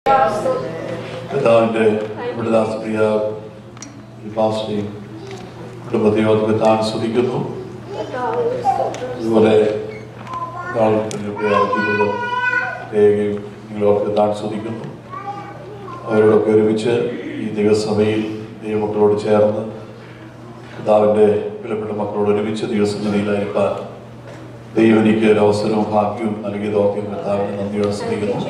കർത്താവിൻ്റെ വിടുദാസ്പ്രിയ പാസ്റ്റയും കുടുംബത്തെയോ താൻ സ്തുതിക്കുന്നു അതുപോലെ ജീവിതം നിങ്ങളോർക്ക് താൻ സ്തുതിക്കുന്നു അവരോടൊക്കെ ഒരുമിച്ച് ഈ ദിവസഭയിൽ ദൈവമക്കളോട് ചേർന്ന് കർത്താവിൻ്റെ വിലപ്പെട്ട മക്കളോട് ഒരുമിച്ച് ദിവസങ്ങളിലായിരിക്കാൻ ദൈവം എനിക്ക് ഒരു അവസരവും ഭാഗ്യവും നൽകിയതോർക്കും കർത്താവിനെ നന്ദിയോടെ സ്തുതിക്കുന്നു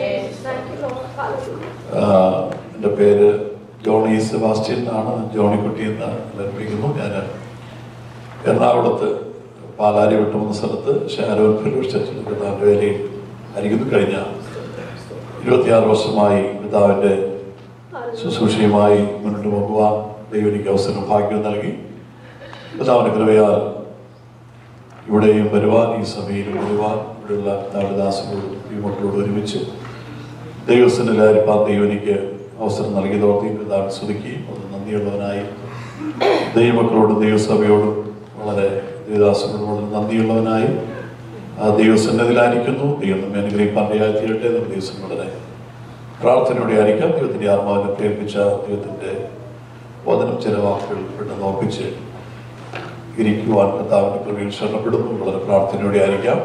ആഹ് എൻ്റെ പേര് ജോണി സെബാസ്റ്റ്യൻ ആണ് ജോണിക്കുട്ടി എന്ന് ലഭിക്കുന്നു ഞാൻ എറണാകുളത്ത് പാലാരി വിട്ടുമെന്ന സ്ഥലത്ത് ഷാരോൻ ഫെലോഷ് ചർച്ചിൽ പിതാവിൻ്റെ വേലയിൽ ആയിരിക്കുന്നു കഴിഞ്ഞ ഇരുപത്തിയാറ് വർഷമായി പിതാവിൻ്റെ ശുശ്രൂഷയുമായി മുന്നോട്ട് പോകുവാൻ ദൈവം എനിക്ക് അവസരം ഭാഗ്യം നൽകി പിതാവിൻ്റെ കൃപയാൽ ഇവിടെയും വരുവാൻ ഈ സഭയിലും വരുവാൻ ഇവിടെയുള്ള താഴദാസങ്ങളോടും ഈ മക്കളോട് ഒരുമിച്ച് ദൈവസ്ഥൻ്റെ ലാരിപ്പാൻ ദൈവം എനിക്ക് അവസരം നൽകിയതോർത്തി പിതാവിനെ സ്തുതിക്കുകയും അത് നന്ദിയുള്ളവനായി ദൈവമക്കളോടും ദൈവസഭയോടും വളരെ ദേവദാസനോടും വളരെ നന്ദിയുള്ളവനായി ആ ദൈവസന്നതിലായിരിക്കുന്നു ദൈവം നമ്മെ അനുഗ്രഹിപ്പാൻ തീരട്ടെ നമ്മുടെ ദിവസം വളരെ പ്രാർത്ഥനയോടെ ആയിരിക്കാം ദൈവത്തിൻ്റെ ആത്മാവിനെ പ്രേരിപ്പിച്ച ദൈവത്തിൻ്റെ വചനം ചില വാക്കുകൾ പെട്ടെന്ന് ഓർപ്പിച്ച് ഇരിക്കുവാൻ കർത്താവിൻ്റെ കൃപയിൽ ശരണപ്പെടുന്നു വളരെ പ്രാർത്ഥനയോടെ ആയിരിക്കാം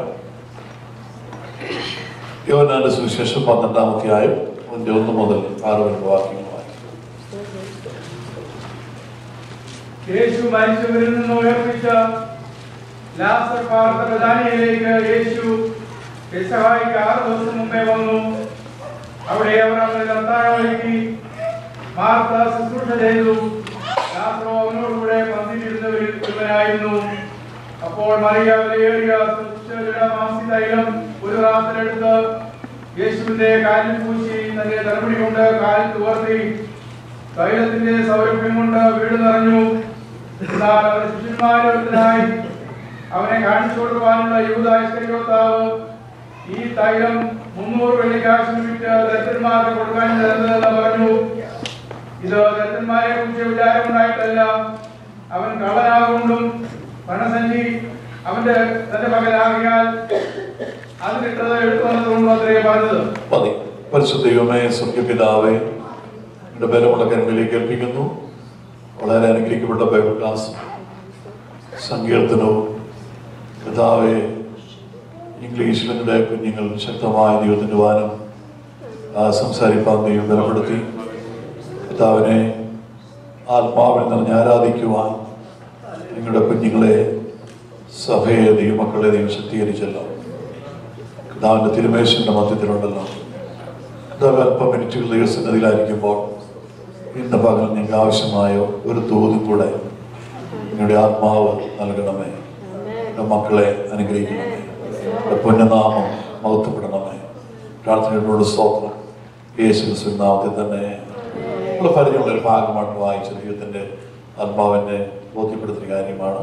യോനാന്റെ സുവിശേഷം പന്ത്രണ്ടാം അധ്യായം അതിന്റെ ഒന്ന് മുതൽ ആറ് വരെ വാക്യങ്ങളായി യേശു മരിച്ചവരിൽ നിന്ന് ഉയർപ്പിച്ച ലാസർ പാർത്ത ബഥാനിയയിലേക്ക് യേശു പെസഹായിക്ക് ആറ് ദിവസം മുമ്പേ വന്നു അവിടെ അവർ അവരെ അത്താഴമൊരുക്കി മാർത്ത ശുശ്രൂഷ ചെയ്തു ലാസറോ അവനോടുകൂടെ പന്തിയിലിരുന്നവരിൽ ഒരുവനായിരുന്നു അപ്പോൾ മറിയ വിലയേറിയ മാംസി തൈലം ഒരു റാത്തിലെടുത്ത് യേശുവിന്റെ കാലിൽ പൂശി തന്റെ തലമുടി കൊണ്ട് കാലിൽ തുവർത്തി തൈലത്തിന്റെ സൗരഭ്യം കൊണ്ട് വീട് നിറഞ്ഞു എന്നാൽ അവരുടെ ശിഷ്യന്മാരൊരുത്തനായി അവനെ കാണിച്ചു കൊടുക്കുവാനുള്ള യൂതാശ്ചര്യോത്താവ് ഈ തൈലം മുന്നൂറ് വെള്ളിക്കാശിന് വിറ്റ് ദരിദ്രന്മാർക്ക് കൊടുക്കാൻ തരുന്നതെന്ന് പറഞ്ഞു ഇത് ദരിദ്രന്മാരെ കുറിച്ച് വിചാരമുണ്ടായിട്ടല്ല അവൻ കള്ളനാകൊണ്ടും പണസഞ്ചി അവന്റെ തന്റെ പകലാകിയാൽ അതിലിട്ടത് എടുത്തു വന്നതുകൊണ്ടും അത്രേ പറഞ്ഞത് മതി പരിശുദ്ധ ദൈവമേ സ്വർഗപിതാവേ എൻ്റെ ബലമുള്ള കരങ്ങളിലേക്ക് ഏൽപ്പിക്കുന്നു വളരെ അനുഗ്രഹിക്കപ്പെട്ട ബൈബിൾ ക്ലാസ് സങ്കീർത്തനവും പിതാവെ ഇംഗ്ലീഷിൽ എൻ്റെ കുഞ്ഞുങ്ങൾ ശക്തമായ ദൈവത്തിൻ്റെ വാനം ആ, സംസാരിപ്പാൻ ദൈവം ബലപ്പെടുത്തി പിതാവിനെ ആത്മാവിൽ നിറഞ്ഞ് ആരാധിക്കുവാൻ നിങ്ങളുടെ കുഞ്ഞുങ്ങളെ സഭയെ ദൈവമക്കളെ ദൈവം ശക്തീകരിച്ചല്ലോ കർത്താവിന്റെ തിരുമേശന്റെ മധ്യത്തിലുണ്ടല്ലോ കർത്താവ് അല്പം മിനിറ്റുകൾ ദൈവസന്നതിയിലായിരിക്കുമ്പോൾ ഇന്ന് പകൽ നിങ്ങൾക്ക് ആവശ്യമായ ഒരു തോതും കൂടെ നിങ്ങളുടെ ആത്മാവ് നൽകണമേ എൻ്റെ മക്കളെ അനുഗ്രഹിക്കണമേ എൻ്റെ പുണ്യനാമം മഹത്വപ്പെടണമേ പ്രാർത്ഥനയോട് സ്തോത്രം യേശു ക്രിസ്തുവിൻ നാമത്തിൽ തന്നെ നമ്മൾ പരിചയമുള്ള ഒരു ഭാഗമാണ് വായിച്ച ദൈവത്തിൻ്റെ ആത്മാവിനെ ബോധ്യപ്പെടുത്തിയ കാര്യമാണ്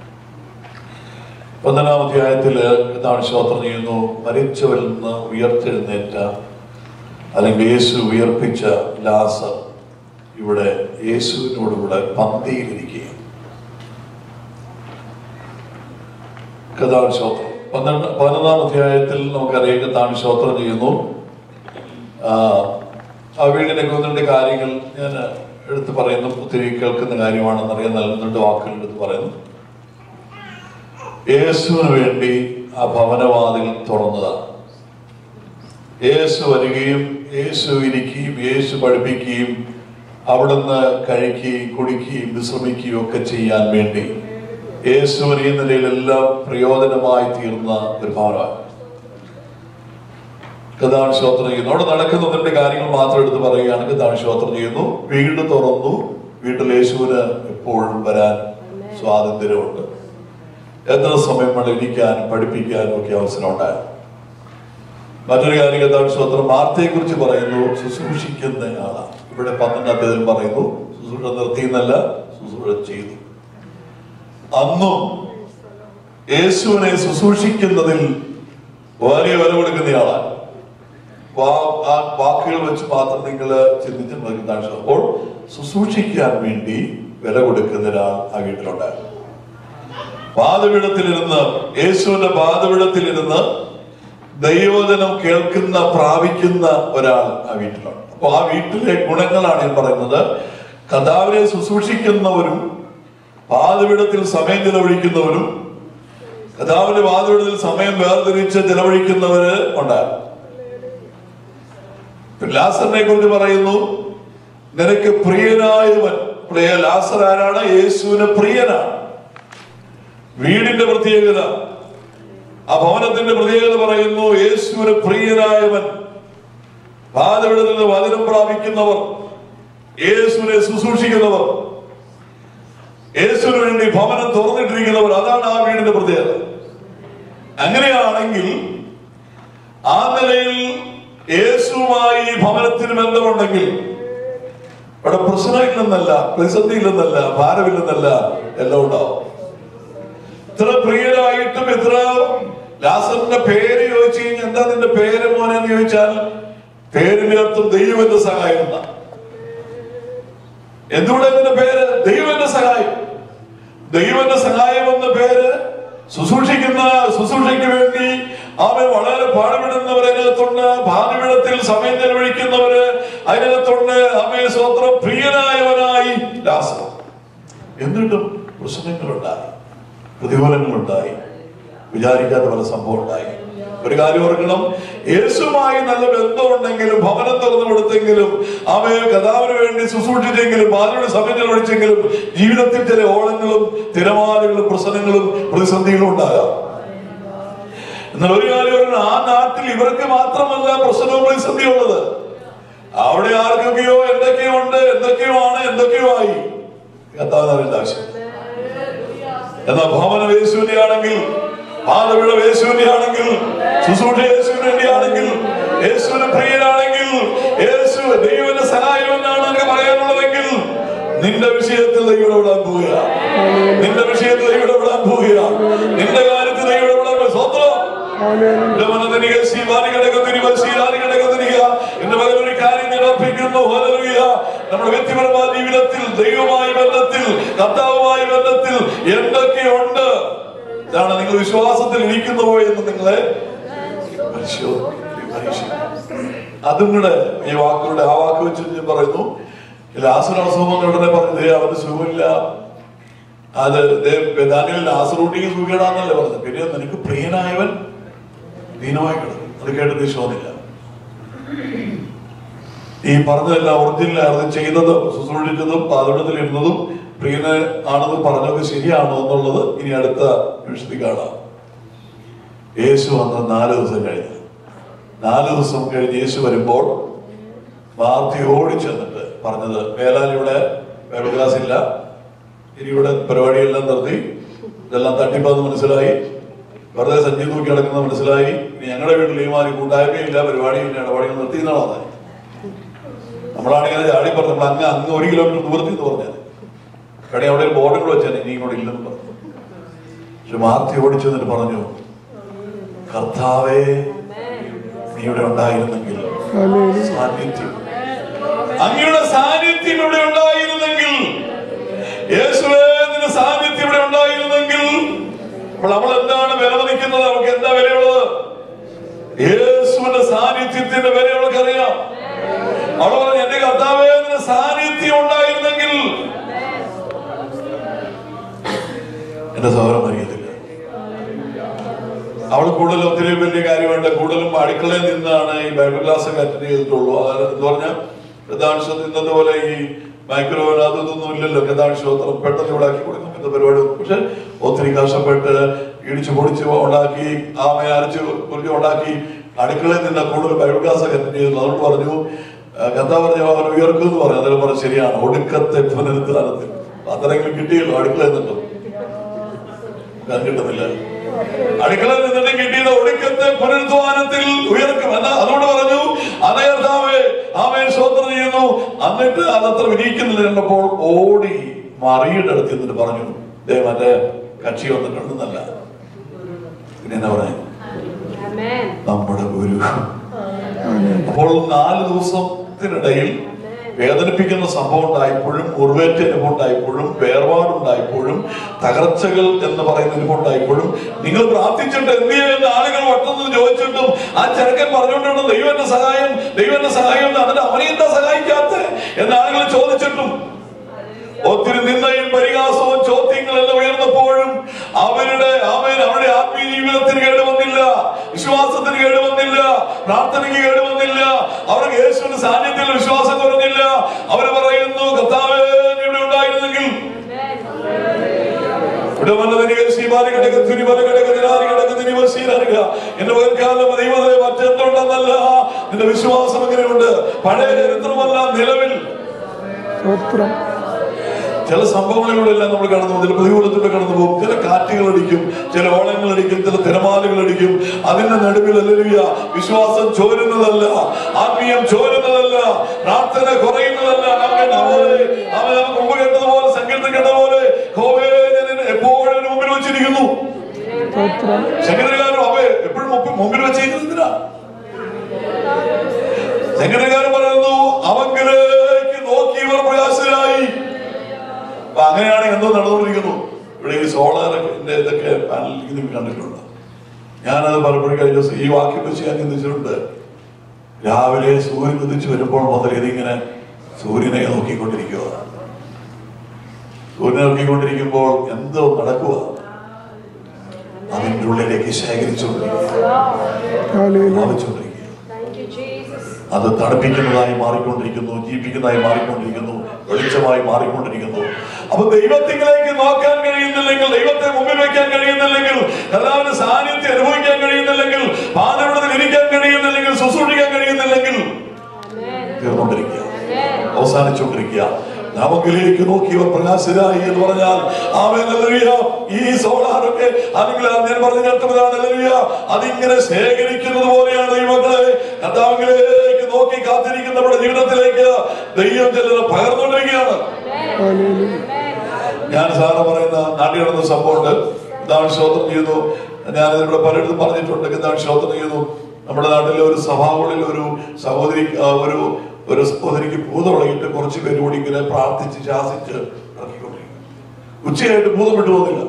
ഒന്നാം അധ്യായത്തിൽ എന്താണ് ശ്രോത്രം ചെയ്യുന്നു മരിച്ചവരിൽ നിന്ന് ഉയർത്തെഴുന്നേറ്റ അല്ലെങ്കിൽ യേശു ഉയർപ്പിച്ച ലാസർ ഇവിടെ യേശുവിനോടുകൂടെ പന്തിയിലിരിക്കുകയാണ് കഥാൻ ശ്രോത്രം പന്ത്രണ്ട് പതിനൊന്നാം അധ്യായത്തിൽ നമുക്കറിയാം കഥാൻ ശ്രോത്രം ചെയ്യുന്നു ആ, ആ വീടിനെ കുന്നിന്റെ കാര്യങ്ങൾ ഞാൻ എടുത്ത് പറയുന്നു ഒത്തിരി കേൾക്കുന്ന കാര്യമാണെന്നറിയാൻ നൽകുന്നുണ്ട് വാക്കുകൾ എടുത്ത് പറയുന്നു യേശുവിന് വേണ്ടി ആ ഭവനവാതിൽ തുറന്നതാണ് യേശു വരികയും യേശു ഇരിക്കുകയും യേശു പഠിപ്പിക്കുകയും അവിടുന്ന് കഴിക്കുകയും കുടിക്കുകയും വിശ്രമിക്കുകയും ഒക്കെ ചെയ്യാൻ വേണ്ടി യേശുവിന് ഈ നിലയിലെല്ലാം പ്രയോജനമായി തീർന്ന ഒരു ഭവനമാണ് കഥാൻ ശ്രോത്രം ചെയ്യുന്നു അവിടെ നടക്കുന്നതിന്റെ കാര്യങ്ങൾ മാത്രം എടുത്ത് പറയുകയാണ് കഥാൻ ശ്രോത്രം ചെയ്യുന്നു വീട് തുറന്നു വീട്ടിൽ യേശുവിന് എപ്പോഴും വരാൻ സ്വാതന്ത്ര്യമുണ്ട് എത്ര സമയം വേണം ഇരിക്കാനും പഠിപ്പിക്കാനും ഒക്കെ അവസരം ഉണ്ടായിരുന്നു മറ്റൊരു കാര്യം കഥാൻ ശ്രോത്രം വാർത്തയെ കുറിച്ച് പറയുന്നു ശുശ്രൂഷിക്കുന്ന ആളാണ് ഇവിടെ പന്ത്രണ്ടാം തീയതി പറയുന്നു ശുശ്രൂഷ നിർത്തിയെന്നല്ല ശുശ്രൂഷ ചെയ്തു അന്നും യേശുവിനെ ശുശ്രൂഷിക്കുന്നതിൽ വലിയ വില കൊടുക്കുന്നയാളാണ് വാ- ആ വാക്കുകൾ വെച്ച് മാത്രം നിങ്ങൾ ചിന്തിച്ച് നോക്കുന്നതാണ് അപ്പോൾ ശുശ്രൂഷിക്കാൻ വേണ്ടി വില കൊടുക്കുന്ന ഒരാൾ ആ വീട്ടിലുണ്ടായിരുന്നു പാതപീഠത്തിലിരുന്ന് യേശുവിന്റെ പാതപീഠത്തിലിരുന്ന് ദൈവവചനം കേൾക്കുന്ന പ്രാപിക്കുന്ന ഒരാൾ ആ വീട്ടിലുണ്ട് അപ്പൊ ആ വീട്ടിലെ ഗുണങ്ങളാണ് ഞാൻ പറയുന്നത് കഥാവിനെ ശുശ്രൂഷിക്കുന്നവരും പാതപീഠത്തിൽ സമയം ചെലവഴിക്കുന്നവരും കഥാവിന്റെ വാതിവിടത്തിൽ സമയം വേർതിരിച്ച് ചെലവഴിക്കുന്നവര് ഉണ്ടാകും ലാസറിനെ കുറിച്ച് പറയുന്നു നിനക്ക് പ്രിയനായവൻ പ്രിയ ലാസർ ആരാണ് യേശുവിന് പ്രിയനാണ് വീടിന്റെ പ്രത്യേകത ആ ഭവനത്തിന്റെ പ്രത്യേകത പറയുന്നു യേശുവിന് പ്രിയനായവൻ പാതവിടത്തിൽ നിന്ന് വചനം പ്രാപിക്കുന്നവർ യേശുവിനെ ശുശ്രൂഷിക്കുന്നവർ യേശുവിന് വേണ്ടി ഭവനം തുറന്നിട്ടിരിക്കുന്നവർ അതാണ് ആ വീടിന്റെ പ്രത്യേകത അങ്ങനെയാണെങ്കിൽ ആ നിലയിൽ യേശുവുമായി ഈ ഭവനത്തിന് ബന്ധമുണ്ടെങ്കിൽ ഇവിടെ പ്രശ്നമില്ലെന്നല്ല പ്രതിസന്ധിയില്ലെന്നല്ല ഭാരമില്ലെന്നല്ല എല്ലാം ഉണ്ടാവും ഇത്ര പ്രിയരായിട്ടും ഇത്ര ലാസറിന്റെ പേര് ചോദിച്ചു കഴിഞ്ഞാൽ എന്താ നിന്റെ പേര് മോനെ എന്ന് ചോദിച്ചാൽ പേരിന്റെ അർത്ഥം ദൈവന്റെ സഹായം എന്നാ എന്തുകൊണ്ട് നിന്റെ പേര് ദൈവന്റെ സഹായം ദൈവന്റെ സഹായം എന്ന പേര് ശുശ്രൂഷിക്കുന്ന ശുശ്രൂഷയ്ക്ക് വേണ്ടി അവൻ വളരെ പാടുപെടുന്നവർ അതിനകത്തുണ്ട് ഭാനുവിടത്തിൽ സമയം ചെലവഴിക്കുന്നവര് അതിനകത്തുണ്ട് അമ്മയെ സ്വത്രം പ്രിയനായവനായി ലാസർ എന്നിട്ടും പ്രശ്നങ്ങളുണ്ടായി പ്രതികൂലങ്ങളുണ്ടായി വിചാരിക്കാത്ത പല സംഭവം ഉണ്ടായി ഒരു കാര്യം ഓർക്കണം യേശുമായി നല്ല ബന്ധമുണ്ടെങ്കിലും ഭവനം തുറന്നു കൊടുത്തെങ്കിലും അവയെ കഥാവിന് വേണ്ടി ശുശ്രൂഷിച്ചെങ്കിലും ബാലയുടെ സമയം ചെലവഴിച്ചെങ്കിലും ജീവിതത്തിൽ ചില ഓളങ്ങളും തിരമാലകളും പ്രശ്നങ്ങളും പ്രതിസന്ധികളും ഉണ്ടാകാം എന്നാൽ ഒരു കാര്യം ഓർക്കണം ആ നാട്ടിൽ ഇവർക്ക് മാത്രമല്ല പ്രശ്നവും പ്രതിസന്ധിയും ഉള്ളത് അവിടെ ആർക്കൊക്കെയോ എന്തൊക്കെയോ ഉണ്ട് എന്തൊക്കെയോ ആണ് എന്തൊക്കെയോ ആയി കത്താവിനറിയേണ്ട ആവശ്യം എന്നാൽ ഭവനം യേശുവിന്റെ ആണെങ്കിൽ പാതവിള യേശുവിന്റെ ആണെങ്കിൽ ശുശ്രൂഷ യേശുവിന് വേണ്ടിയാണെങ്കിൽ യേശുവിന് പ്രിയനാണെങ്കിൽ യേശു ദൈവന്റെ സഹായം എന്നാണ് എനിക്ക് പറയാനുള്ളതെങ്കിൽ നിന്റെ വിഷയത്തിൽ ദൈവം ഇടപെടാൻ പോവുക നിന്റെ വിഷയത്തിൽ ദൈവം ഇടപെടാൻ പോവുക നിന്റെ കാര്യത്തിൽ ദൈവം ഇടപെടാൻ പോവുക സ്വന്തം മനതനിക ശിവാനികടകത്തിരിക ശീലാനികടകത്തിരിക എന്റെ മകൻ ഒരു കാര്യം ഞാൻ അർപ്പിക്കുന്നു ഹല്ലേലൂയ നമ്മുടെ വ്യക്തിപരമായ ജീവിതത്തിൽ ദൈവമായ ബന്ധത്തിൽ കർത്താവുമായ ബന്ധത്തിൽ എന്തൊക്കെയുണ്ട് ഇതാണ് നിങ്ങൾ വിശ്വാസത്തിൽ ഇരിക്കുന്നുവോ എന്ന് നിങ്ങളെ പരിശോധിക്കും പരീക്ഷിക്കും അതും കൂടെ ഈ വാക്കുകളുടെ ആ വാക്ക് വെച്ച് ഞാൻ പറയുന്നു ലാസർ അസുഖം ഉടനെ പറഞ്ഞത് അവന് സുഖമില്ല അത് ദാനിയൽ ലാസറൂട്ടിക്ക് സുഖിടാന്നല്ലേ പറഞ്ഞത് പിന്നെ നിനക്ക് പ്രിയനായവൻ ദീനമായി കിടക്കും അത് കേട്ടത് വിശ്വാമില്ല ഈ പറഞ്ഞതെല്ലാം ഒറിജിനലായിരുന്നു ചെയ്തതും ശുശ്രൂഷിച്ചതും പാതടത്തിൽ ഇരുന്നതും പ്രിയന ആണെന്ന് പറഞ്ഞത് ശരിയാണോ എന്നുള്ളത് ഇനി അടുത്ത നിമിഷത്തിൽ കാണാം യേശു വന്ന് നാല് ദിവസം കഴിഞ്ഞ് നാല് ദിവസം കഴിഞ്ഞ് യേശു വരുമ്പോൾ മാർത്തി ഓടിച്ചെന്നിട്ട് പറഞ്ഞത് മേലാലിവിടെ ബൈബിൾ ക്ലാസ് ഇല്ല ഇനി ഇവിടെ പരിപാടിയെല്ലാം നിർത്തി ഇതെല്ലാം തട്ടിപ്പാന്ന് മനസ്സിലായി വെറുതെ സഞ്ചി തൂക്കി കിടക്കുന്നത് മനസ്സിലായി ഇനി ഞങ്ങളുടെ വീട്ടിൽ ഈ മാതിരി കൂട്ടായ്മയില്ല പരിപാടിയില്ല ഇടപാടികൾ നിർത്തി എന്നാണ് പറഞ്ഞത് നമ്മളാണെങ്കിൽ ചാടി പറഞ്ഞു നമ്മൾ അങ്ങ് അങ്ങ് ഒരു കിലോമീറ്റർ ദൂരത്തിൽ എന്ന് പറഞ്ഞത് ഇവിടെ അവിടെ ഒരു ബോർഡുകൾ വെച്ചാൽ ഇനി ഇങ്ങോട്ട് ഇല്ലെന്ന് പറഞ്ഞു പക്ഷെ മാർത്തി ഓടിച്ചു എന്നിട്ട് പറഞ്ഞു കർത്താവേ നീ ഇവിടെ ഉണ്ടായിരുന്നെങ്കിൽ സാന്നിധ്യം അങ്ങയുടെ സാന്നിധ്യം ഇവിടെ ഉണ്ടായിരുന്നെങ്കിൽ യേശുവേ നിന്റെ സാന്നിധ്യം ഇവിടെ ഉണ്ടായിരുന്നെങ്കിൽ അപ്പോൾ നമ്മൾ എന്താണ് വിലമതിക്കുന്നത് നമുക്ക് എന്താ വിലയുള്ളത് യേശുവിന്റെ സാന്നിധ്യത്തിന്റെ വില അവൾക്ക് അറിയാം അവൾ പറഞ്ഞു എന്റെ കർത്താവേ നിന്റെ സാന്നിധ്യം ഉണ്ടായിരുന്നെങ്കിൽ എന്റെ സഹോദരൻ അറിയത്തില്ല അവൾ കൂടുതൽ ഒത്തിരി വലിയ കാര്യമുണ്ട് കൂടുതലും അടുക്കളയിൽ നിന്നാണ് ഈ ബൈബിൾ ക്ലാസ് ഒക്കെ അറ്റൻഡ് ചെയ്തിട്ടുള്ളൂ അത് എന്ന് പറഞ്ഞാൽ ഗതാംശം ഇന്നത്തെ പോലെ ഈ മൈക്രോവേവ് അത് ഇതൊന്നും ഇല്ലല്ലോ ഗതാംശോത്രം പെട്ടെന്ന് ചൂടാക്കി കൊടുക്കും ഇന്ന പരിപാടി ഒന്നും. പക്ഷെ ഒത്തിരി കഷ്ടപ്പെട്ട് ഇടിച്ചു പൊടിച്ച് ഉണ്ടാക്കി ആമയെ അരച്ച് പൊടിച്ച് ഉണ്ടാക്കി അടുക്കളയിൽ നിന്ന് കൂടുതൽ ബൈബിൾ ക്ലാസ് ഒക്കെ അറ്റൻഡ് ചെയ്തിട്ടുള്ളൂ അതുകൊണ്ട് പറഞ്ഞു ആ, കഥാ പറഞ്ഞ അവൻ ഉയർക്കും എന്ന് പറഞ്ഞു അതിൽ പറഞ്ഞു ശരിയാണ് ഒടുക്കത്തെ പുനരുദ്ധാനത്തിൽ അത്രയെങ്കിലും കിട്ടിയല്ലോ അടുക്കളയിൽ നിന്നും ഞാൻ കിട്ടുന്നില്ല അടുക്കളയിൽ നിന്നിട്ട് കിട്ടിയത് ഒടുക്കത്തെ പുനരുദ്ധാനത്തിൽ ഉയർക്കും എന്നാ അതുകൊണ്ട് പറഞ്ഞു അതേ കർത്താവേ ആമേ സ്വന്തം ചെയ്യുന്നു എന്നിട്ട് അതത്ര വിനിയിക്കുന്നില്ല കണ്ടപ്പോൾ ഓടി മറിയുടെ അടുത്ത് എന്നിട്ട് പറഞ്ഞു ദേ മറ്റേ കക്ഷി വന്നിട്ടുണ്ടെന്നല്ല പിന്നെ എന്നാ പറയാ Amen. നമ്മുടെ ഗുരു അപ്പോൾ നാല് ദിവസത്തിനിടയിൽ വേദനിപ്പിക്കുന്ന സംഭവം ഉണ്ടായപ്പോഴും മുറിവേറ്റ അനുഭവം ഉണ്ടായപ്പോഴും വേർപാടുണ്ടായപ്പോഴും തകർച്ചകൾ എന്ന് പറയുന്ന അനുഭവം ഉണ്ടായപ്പോഴും നിങ്ങൾ പ്രാർത്ഥിച്ചിട്ട് എന്ത് ചെയ്യുന്ന ആളുകൾ വട്ടുന്നത് ചോദിച്ചിട്ടും ആ ചെറുക്കൻ പറഞ്ഞുകൊണ്ടുണ്ട് ദൈവന്റെ സഹായം ദൈവന്റെ സഹായം എന്ന് എന്നിട്ട് അവനെ എന്താ സഹായിക്കാത്ത എന്ന് ആളുകൾ ചോദിച്ചിട്ടും ഒത്തിരി നിന്ദയും പരിഹാസവും ചോദ്യങ്ങളെല്ലാം ഉയർന്നപ്പോഴും അവരുടെ അവൻ അവരുടെ ആത്മീയ ജീവിതത്തിന് കേടുവന്നില്ല വിശ്വാസത്തിന് കേടുവന്നില്ല പ്രാർത്ഥനയ്ക്ക് കേടുവന്നില്ല അവർക്ക് യേശുവിന്റെ സാന്നിധ്യത്തിൽ വിശ്വാസം കുറഞ്ഞില്ല അവർ പറയുന്നു കർത്താവേ നീ ഇവിടെ ഉണ്ടായിരുന്നെങ്കിൽ ഇവിടെ വന്നതിന് ശ്രീമാരി കിടക്ക് തുരിമല കിടക്ക് നിരാരി കിടക്ക് തിരുവശീലറിക എന്റെ പകൽക്കാലം ദൈവത്തെ മറ്റെന്തുണ്ടെന്നല്ല നിന്റെ വിശ്വാസം എങ്ങനെയുണ്ട് പഴയ ചരിത്രമല്ല നിലവിൽ സ്തോത്രം ചില സംഭവങ്ങളിലൂടെല്ലാം നമ്മൾ കടന്നു പോകും ചില പ്രതികൂലത്തിലൂടെ കടന്നു പോകും ചില കാറ്റുകൾ അടിക്കും ചില ഓളങ്ങൾ അടിക്കും ചില തിരമാലകൾ അടിക്കും അതിന്റെ നടുവിൽ അല്ലല്ല വിശ്വാസം ചോരുന്നതല്ല ആത്മീയം ചോരുന്നതല്ല പ്രാർത്ഥന കുറയുന്നതല്ല നാം കേട്ട പോലെ അവൻ നമുക്ക് മുമ്പ് കേട്ടതുപോലെ സംഗീതം കേട്ട പോലെ ഹോവേ ഞാൻ നിന്നെ എപ്പോഴും എൻ്റെ മുമ്പിൽ വെച്ചിരിക്കുന്നു സ്തോത്രം സംഗീതകാരൻ അവ എപ്പോഴും മുമ്പ് മുമ്പിൽ വെച്ചിരിക്കുന്നതിനാ സംഗീതകാരൻ പറയുന്നു അവങ്കിലേക്ക് നോക്കി ഇവർ പ്രകാശരായി അപ്പൊ അങ്ങനെയാണ് എന്തോ നടന്നുകൊണ്ടിരിക്കുന്നു ഇവിടെ ഈ സോളാറിന്റെ ഇതൊക്കെ പാനലിലേക്ക് നിങ്ങൾ കണ്ടിട്ടുണ്ട് ഞാനത് പലപ്പോഴും കഴിഞ്ഞ ദിവസം ഈ വാക്യം വെച്ച് ഞാൻ ചിന്തിച്ചിട്ടുണ്ട് രാവിലെ സൂര്യൻ ഉദിച്ചു വരുമ്പോൾ മുതൽ ഇതിങ്ങനെ സൂര്യനെ നോക്കിക്കൊണ്ടിരിക്കുക സൂര്യനെ നോക്കിക്കൊണ്ടിരിക്കുമ്പോൾ എന്തോ നടക്കുക അതിൻ്റെ ഉള്ളിലേക്ക് ശേഖരിച്ചുകൊണ്ടിരിക്കുക ഹല്ലേലൂയ ഭാവിച്ചുകൊണ്ടിരിക്കുക Thank you, Jesus. അത് തണുപ്പിക്കുന്നതായി മാറിക്കൊണ്ടിരിക്കുന്നു ജീവിപ്പിക്കുന്നതായി മാറിക്കൊണ്ടിരിക്കുന്നു വെളിച്ചമായി മാറിക്കൊണ്ടിരിക്കുന്നു അപ്പൊ ദൈവത്തിലേക്ക് നോക്കാൻ കഴിയുന്നില്ലെങ്കിൽ ദൈവത്തെ മുമ്പിൽ വെക്കാൻ കഴിയുന്നില്ലെങ്കിൽ കർത്താവിന്റെ സാന്നിധ്യം അനുഭവിക്കാൻ കഴിയുന്നില്ലെങ്കിൽ പാതവിടത്തിൽ ഇരിക്കാൻ കഴിയുന്നില്ലെങ്കിൽ ശുശ്രൂഷിക്കാൻ കഴിയുന്നില്ലെങ്കിൽ Amen. തീർന്നുകൊണ്ടിരിക്കുക Amen. അവസാനിച്ചുകൊണ്ടിരിക്കുക നമുക്കിലേക്ക് നോക്കിയവർ പ്രകാശരായി എന്ന് പറഞ്ഞാൽ ആമേൻ ഹല്ലേലൂയ. ഈ സോളാറൊക്കെ അല്ലെങ്കിൽ ഞാൻ പറഞ്ഞു കേട്ടതാണ് ഹല്ലേലൂയ. അതിങ്ങനെ ശേഖരിക്കുന്നത് പോലെയാണ് ദൈവങ്ങളെ കർത്താവിലേക്ക് നോക്കി കാത്തിരിക്കുന്ന നമ്മുടെ ജീവിതത്തിലേക്ക് ദൈവം ചിലത് പകർന്നുകൊണ്ടിരിക്കുകയാണ് ഹല്ലേലൂയ ഞാൻ സാറ് പറയുന്ന നാട്ടിൽ നടന്ന സംഭവമുണ്ട് എന്താണ് ശ്രോത്രം ചെയ്യുന്നു ഞാൻ ഇവിടെ പലയിടത്തും പറഞ്ഞിട്ടുണ്ട് എന്താണ് ശ്രോത്രം ചെയ്യുന്നു നമ്മുടെ നാട്ടിലെ ഒരു സഭാവുകളിൽ ഒരു സഹോദരി ആ, ഒരു ഒരു സഹോദരിക്ക് ഭൂതമുളകിട്ട് കുറച്ച് പേര് കൂടി ഇങ്ങനെ പ്രാർത്ഥിച്ച് ശാസിച്ച് ഇറക്കിക്കൊണ്ടിരിക്കും ഉച്ചയായിട്ട് ഭൂതം വിട്ടു പോകുന്നില്ല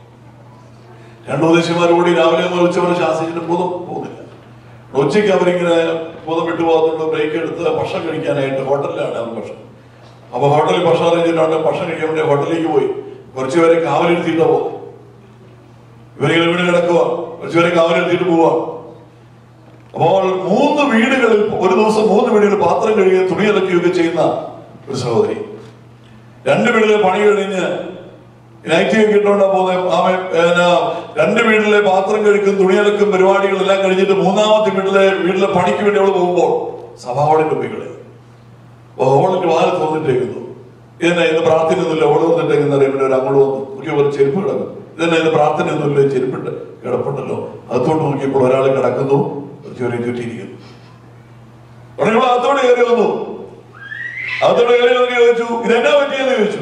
രണ്ടു ഉപദേശിമാർ കൂടി രാവിലെ മുതൽ ഉച്ചവരെ ശാസിച്ചിട്ട് ഭൂതം പോകുന്നില്ല ഉച്ചയ്ക്ക് അവരിങ്ങനെ ഭൂതം വിട്ടു പോകാത്തുള്ള ബ്രേക്ക് എടുത്ത് ഭക്ഷണം കഴിക്കാനായിട്ട് ഹോട്ടലിലാണ് അവർ ഭക്ഷണം അപ്പൊ ഹോട്ടലിൽ ഭക്ഷണം അറിയിച്ചിട്ടുണ്ട് ഭക്ഷണം കഴിക്കാൻ വേണ്ടി ഹോട്ടലിലേക്ക് പോയി കുറച്ചു പേരെ കാവലെടുത്തിട്ട് പോകും ഇവരിങ്ങനെ വീട് കിടക്കുക കുറച്ചു പേരെ കാവലെടുത്തിട്ട് പോവാ അപ്പോൾ മൂന്ന് വീടുകളിൽ ഒരു ദിവസം മൂന്ന് വീടുകളിൽ പാത്രം കഴുകുകയും തുണി അലക്കുകയൊക്കെ ചെയ്യുന്ന ഒരു സഹോദരി രണ്ട് വീട്ടിലെ പണി കഴിഞ്ഞ് നൈറ്റി ഒക്കെ ഇട്ടുകൊണ്ടാ പോകുന്നത് ആമ രണ്ട് വീട്ടിലെ പാത്രം കഴുക്കും തുണിയലക്കും പരിപാടികളെല്ലാം കഴിഞ്ഞിട്ട് മൂന്നാമത്തെ വീട്ടിലെ വീട്ടിലെ പണിക്ക് വേണ്ടി അവള് പോകുമ്പോൾ സഭാവളിന്റെ മുമ്പിൽ ഹോളിന്റെ വാല് തുറന്നിട്ടേക്കുന്നു ഇതെന്നെ ഇന്ന് പ്രാർത്ഥനയൊന്നുമില്ല ഓട് വന്നിട്ടേക്കുന്ന അറിയുമ്പോൾ ഒരു അങ്ങോട്ട് വന്നു നോക്കി ഒരു ചെരുപ്പ് കിടക്കും ഇതെന്നെ ഇന്ന് പ്രാർത്ഥനയൊന്നുമില്ല ചെരുപ്പിട്ട് കിടപ്പുണ്ടല്ലോ അകത്തോട്ട് നോക്കിയപ്പോൾ ഒരാൾ കിടക്കുന്നു ഒരു ചെറിയ ചുറ്റിയിരിക്കുന്നു ഉടനെ ഇവിടെ അകത്തോട്ട് കയറി വന്നു അകത്തോട്ട് കയറി വന്ന് ചോദിച്ചു ഇതെന്നാ പറ്റിയെന്ന് ചോദിച്ചു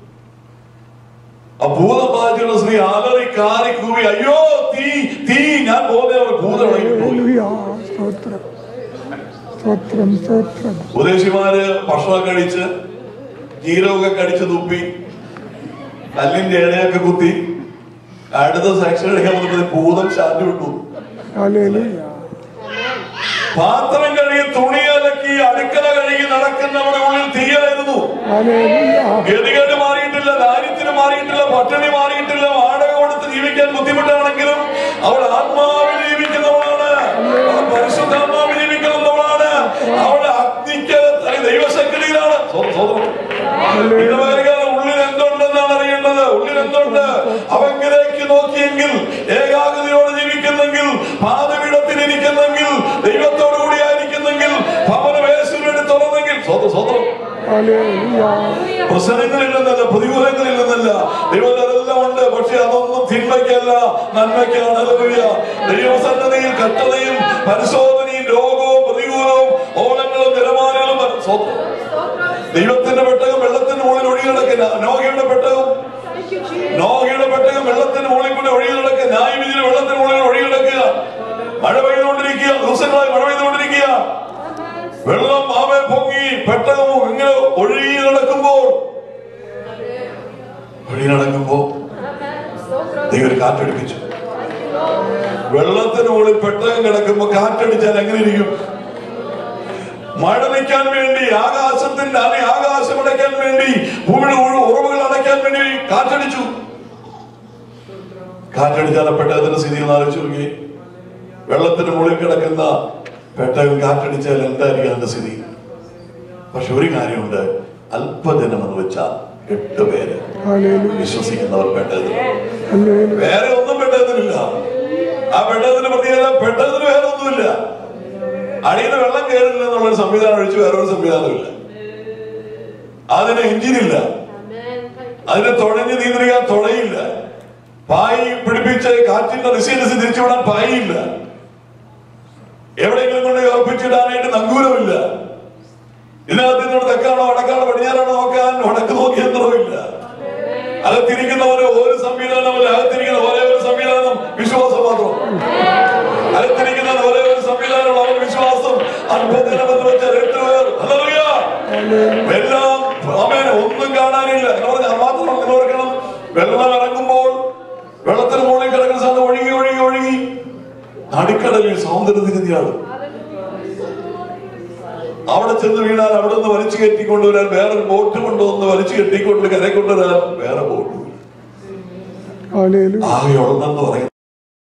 ആ ഭൂതം ബാധിച്ചുള്ള സ്ത്രീ അലറി കാറി കൂവി അയ്യോ തീ തീ ഞാൻ പോകുന്ന അവർ ഭൂതം ഇളകി പോയി ഹല്ലേലൂയ സ്തോത്രം സ്തോത്രം സ്തോത്രം ഉപദേശിമാര് ഭക്ഷണം കഴിച്ച് ജീരകമൊക്കെ കടിച്ച് തുപ്പി കല്ലിന്റെ ഇടയൊക്കെ കുത്തി അടുത്ത സെക്ഷൻ എടുക്കാൻ വന്നപ്പോൾ ഭൂതം ശാന്തി വിട്ടു ഹല്ലേലൂയ പാത്രം കഴുകി തുണി അലക്കി അടുക്കള കഴുകി നടക്കുന്നവരുടെ ഉള്ളിൽ തീയായിരുന്നു ഹല്ലേലൂയ ഗതികേട് മാറിയിട്ടില്ല ദാരിദ്ര്യം മാറിയിട്ടില്ല പട്ടിണി മാറിയിട്ടില്ല വാടക കൊടുത്ത് ജീവിക്കാൻ ബുദ്ധിമുട്ടാണെങ്കിലും അവൾ ആത്മാവിൽ ജീവിക്കുന്നവളാണ് അവൾ പരിശുദ്ധാത്മാവിൽ ജീവിക്കുന്നവളാണ് അവളുടെ അഗ്നിക്ക് ദൈവശക്തിയിലാണ് സ്വ- സ്വതന്ത്രം. പിന്നെ വേറെ ഉള്ളിൽ എന്തുണ്ടെന്നാണ് അറിയേണ്ടത് ഉള്ളിൽ എന്തുണ്ട് അവങ്കിലേക്ക് നോക്കിയെങ്കിൽ ഏകാഗ്രതയോടെ ജീവിക്കുന്നെങ്കിൽ പാതപീഠത്തിൽ ഇരിക്കുന്നെങ്കിൽ ദൈവത്തോടു കൂടി ആയിരിക്കുന്നെങ്കിൽ ഭവനം യേശുവിന് വേണ്ടി തുറന്നെങ്കിൽ സ്വതന്ത്രം സ്വതന്ത്രം ഹല്ലേലൂയ പ്രശ്നങ്ങളില്ലെന്നല്ല പ്രതികൂലങ്ങളില്ലെന്നല്ല ദൈവത്തിൽ അതെല്ലാം ഉണ്ട് പക്ഷെ അതൊന്നും തിന്മയ്ക്കല്ല നന്മയ്ക്കാണ് ഹല്ലേലൂയ. ദൈവസന്നതിയിൽ കഷ്ടതയും പരിശോധനയും രോഗവും പ്രതികൂലവും ഓളങ്ങളും തിരമാലകളും വരും. സ്വന്തം. ദൈവത്തിന്റെ പെട്ടകം വെള്ളത്തിന് മുകളിൽ ഒഴുകി കിടക്കുന്ന നോഹയുടെ പെട്ടകം Thank you, Jesus. നോഹയുടെ പെട്ടകം വെള്ളത്തിന് മുകളിൽ കൂടെ ഒഴുകി കിടക്കുക ന്യായവിധിയിൽ വെള്ളത്തിന് മുകളിൽ ഒഴുകി കിടക്കുക മഴ പെയ്തുകൊണ്ടിരിക്കുക ദിവസങ്ങളായി മഴ പെയ്തുകൊണ്ടിരിക്കുക വെള്ളം ആമേ പൊങ്ങി പെട്ടകവും ഇങ്ങനെ വെള്ളത്തിന് മുകളിൽ പെട്ടകം കിടക്കുമ്പോ കാറ്റടിച്ചാൽ എങ്ങനെ ഇരിക്കും മഴ നിൽക്കാൻ വേണ്ടി ആകാശത്തിന്റെ അനെ ആകാശം അടയ്ക്കാൻ വേണ്ടി ഭൂമിയുടെ ഉറ- ഉറവുകൾ അടയ്ക്കാൻ വേണ്ടി കാറ്റടിച്ചു കാറ്റടിച്ചാൽ ആ പെട്ടകത്തിന്റെ സ്ഥിതി ഒന്ന് ആലോചിച്ച് നോക്കി വെള്ളത്തിന് മുകളിൽ കിടക്കുന്ന പെട്ടകം കാറ്റടിച്ചാൽ എന്തായിരിക്കും അതിന്റെ സ്ഥിതി പക്ഷെ ഒരു കാര്യമുണ്ട് അല്പജനം എന്ന് വെച്ചാൽ എട്ട് പേര് ഹല്ലേലൂയ വിശ്വസിക്കുന്നവർ പെട്ടകത്തിൽ ഹല്ലേലൂയ വേറെ ഒന്നും പെട്ടതിനില്ല ആ പെട്ടതിന് പ്രത്യേകത പെട്ടതിന് വേറെ ഒന്നുമില്ല അടിയിൽ വെള്ളം കയറില്ല എന്നുള്ള സംവിധാനം ഒഴിച്ച് വേറെ ഒരു സംവിധാനമില്ല അതിന് എഞ്ചിനില്ല Amen. Thank you. അതിന് തുഴഞ്ഞ് നീന്തിരിക്കാൻ തുഴയില്ല പായി പിടിപ്പിച്ച് കാറ്റിന്റെ ദിശയനുസരിച്ച് തിരിച്ചുവിടാൻ പായില്ല എവിടെയെങ്കിലും കൊണ്ട് ഉറപ്പിച്ചിടാനായിട്ട് നങ്കൂരമില്ല ഇതിനകത്ത് നിന്നോട് തെക്കാണോ വടക്കാണോ പടിഞ്ഞാറാണോ നോക്കാൻ വടക്ക് നോക്കി യന്ത്രമില്ല അകത്തിരിക്കുന്നവന് ഒരു സംവിധാനമല്ല അകത്തിരിക്കുന്ന ഒരേ ഒരു സംവിധാനം വിശ്വാസം മാത്രം അകത്തിരിക്കുന്ന ഒരേ ഒരു സംവിധാനമുള്ള അവൻ വിശ്വാസം അത്ഭുതമെന്ന് വെച്ചാൽ എട്ട് പേർ ഹല്ലേലൂയ. എല്ലാം ആമേൻ ഒന്നും കാണാനില്ല എന്ന് പറഞ്ഞാൽ മാത്രം നിങ്ങൾ ഓർക്കണം വെള്ളം ഇറങ്ങുമ്പോൾ വെള്ളത്തിന് മുകളിൽ കിടക്കുന്ന സാധനം ഒഴുകി ഒഴുകി ഒഴുകി നടുക്കടലിൽ സൗന്ദര്യ നികുതിയാണ് അവിടെ ചെന്ന് വീണാൽ അവിടെ നിന്ന് വലിച്ചു കെട്ടിക്കൊണ്ടുവരാൻ വേറൊരു ബോട്ട് കൊണ്ടുവന്ന് വലിച്ചു കെട്ടിക്കൊണ്ട് കര കൊണ്ടുവരാൻ വേറെ ബോട്ട് ഹല്ലേലൂയ ആകെ ഉള്ളതെന്ന് പറയുന്നത്